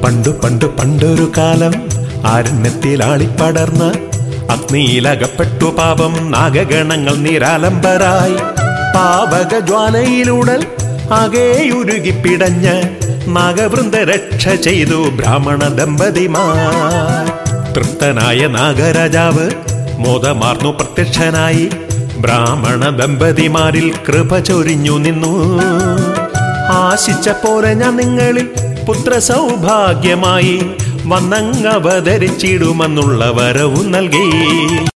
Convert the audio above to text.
പണ്ടു പണ്ടു പണ്ടൊരു കാലം ആരണ്യത്തിൽ ആളിപ്പടർന്ന് അഗ്നിയിലകപ്പെട്ടു പാപം നാഗഗണങ്ങൾ നിരാലംബരായി പാവക ജ്വാലയിലൂടൽ ആകെ ഉരുകിപ്പിടഞ്ഞ് നാഗവൃന്ദ രക്ഷ ചെയ്തു ബ്രാഹ്മണ ദമ്പതിമാർ തൃപ്തനായ നാഗരാജാവ് മോദമാർന്നു പ്രത്യക്ഷനായി ബ്രാഹ്മണ ദമ്പതിമാരിൽ കൃപ ചൊരിഞ്ഞു നിന്നു ആശിച്ച പോലെ ഞാൻ നിങ്ങളിൽ പുത്ര സൗഭാഗ്യമായി വന്നങ്ങവതരിച്ചിടുമെന്നുള്ള വരവും നൽകി